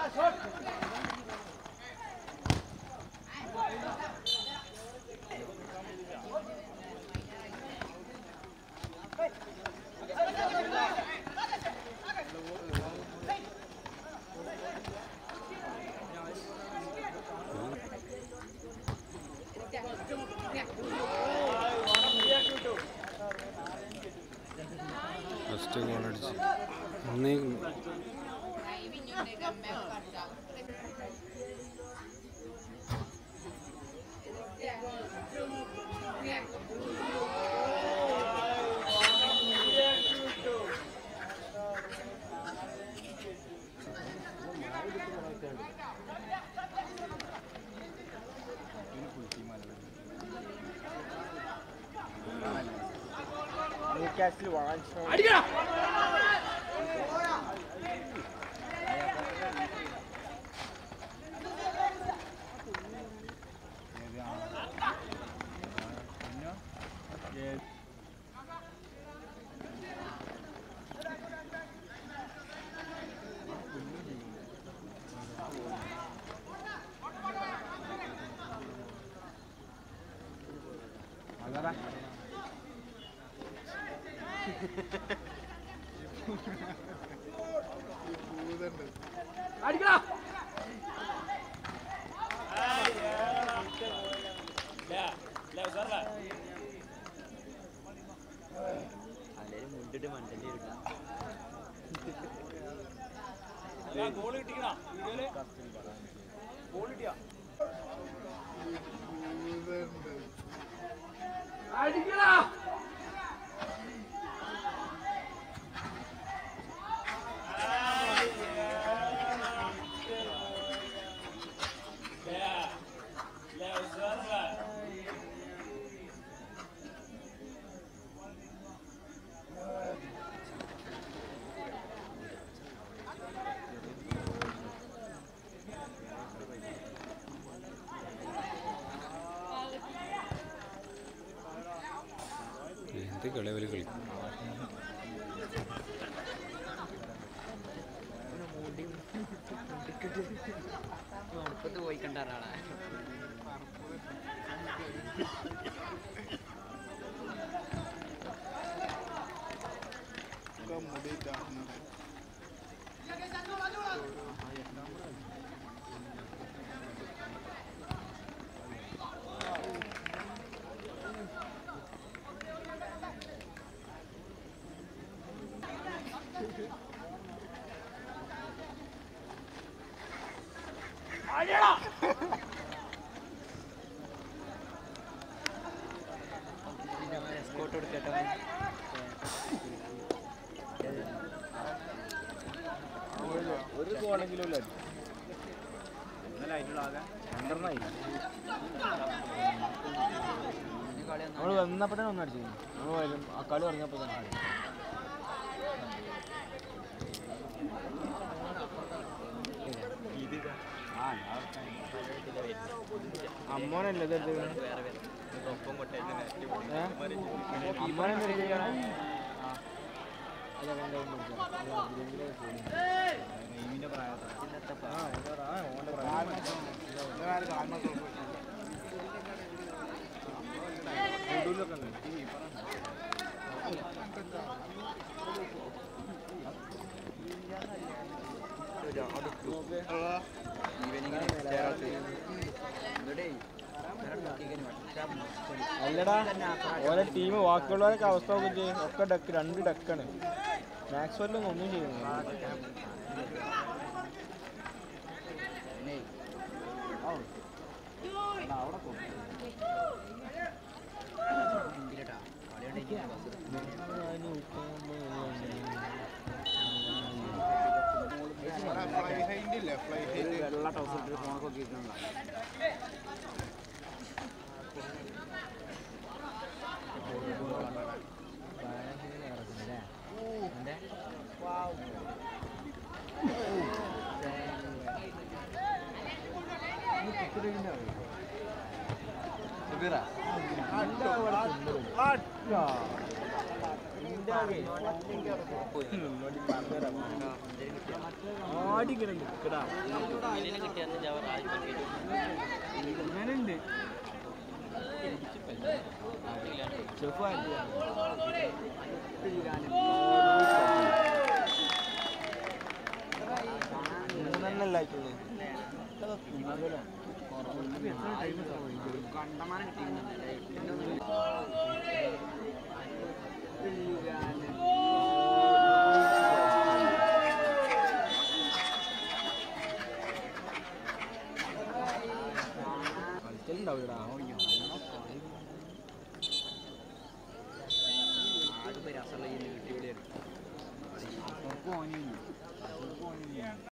First goal അടിച്ച് ഒന്നേ Newcastle വാങ്ങിച്ചു എന്ത് കളി അവര് കളി ഉടുപ്പത്ത് പോയി കണ്ട ഒരാളാ എസ്കോട്ട് കൊടുക്കട്ടോ ഒരു ഗോളെങ്കിലും ഇല്ല ഇന്നലെ ആയിട്ടുള്ള ആകെ രണ്ടെണ്ണായി കളി നമ്മൾ വന്നപ്പോൾ തന്നെ ഒന്ന് അടിച്ചു നമ്മൾ വരും ആ കളി തുടങ്ങിയപ്പോൾ തന്നെ അടിച്ചു അമ്മോനല്ലേ ഇത് എടുത്തത്? ഏ? അമ്മോനെന്താ ഇത് ചെയ്യണേ? ആ. അതെ, അവൻ്റെ ഒന്ന് വിളിച്ചോ. അത് അതിലെങ്കിലും പോയി. ആ, എന്താ പറയാ, ആ, ഓൻ്റെ പ്രായം. ഷെഡ്യൂളൊക്കെ ഉണ്ട്. അല്ലടാ ഓരോ ടീം ബാക്കിയുള്ളവരൊക്കെ അവസ്ഥ നോക്കി ചെയ്യും ഒക്കെ ഡക്ക് രണ്ട് ഡക്കാണ് മാക്സ്വെല്ലൊന്നും ഒന്നും ചെയ്യുന്നില്ല വെള്ള ടൗസർ ഇട്ട് ഫോണൊക്കെ ഇരിക്കണ ആടിങ്ങനെ നിൽക്കടാ ഇങ്ങനെയുണ്ട് ഷെഫ് മൂന്നെണ്ണല്ലായിട്ടുള്ളൂ കണ്ടമാനം കിട്ടിയിരുന്നുണ്ട് കളിക്കലുണ്ടാവില്ലടാ ആദ്യം രസമുള്ള ഈ കിട്ടിയ